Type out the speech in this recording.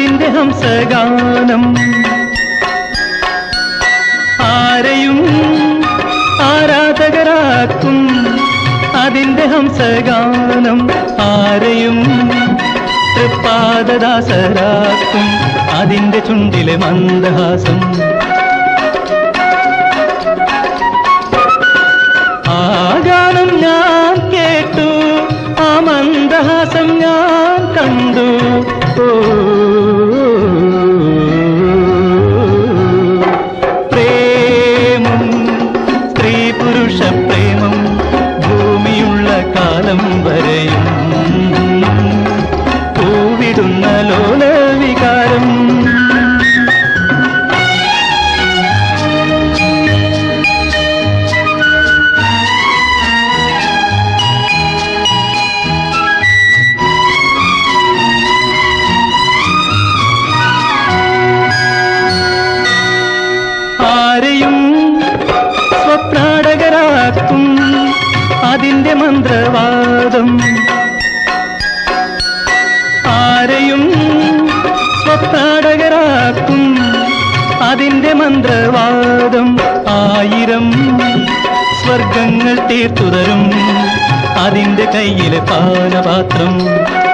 അതിന്റെ ഹംസഗാനം ആരെയും ആരാധകരാക്കും അതിന്റെ ഹംസഗാനം ആരെയും തൃപ്പാദദാസരാക്കും അതിന്റെ ചുണ്ടിലെ മന്ദഹാസം ആ ഗാനം ഞാൻ കേട്ടു ആ മന്ദഹാസം ഞാൻ കണ്ടു ഓ പ്രേമം സ്ത്രീ പുരുഷ പ്രേമം ഭൂമിയുള്ള കാലം വരെയും പൂവിടുന്ന ലോല വികാരം ആരെയും സ്വപ്നാടകരാക്കും അതിന്റെ മന്ത്രവാദം ആരെയും സ്വപ്നാടകരാക്കും അതിന്റെ മന്ത്രവാദം ആയിരം സ്വർഗങ്ങൾ തീർത്തുതരും അതിന്റെ കയ്യിലെ പാനപാത്രം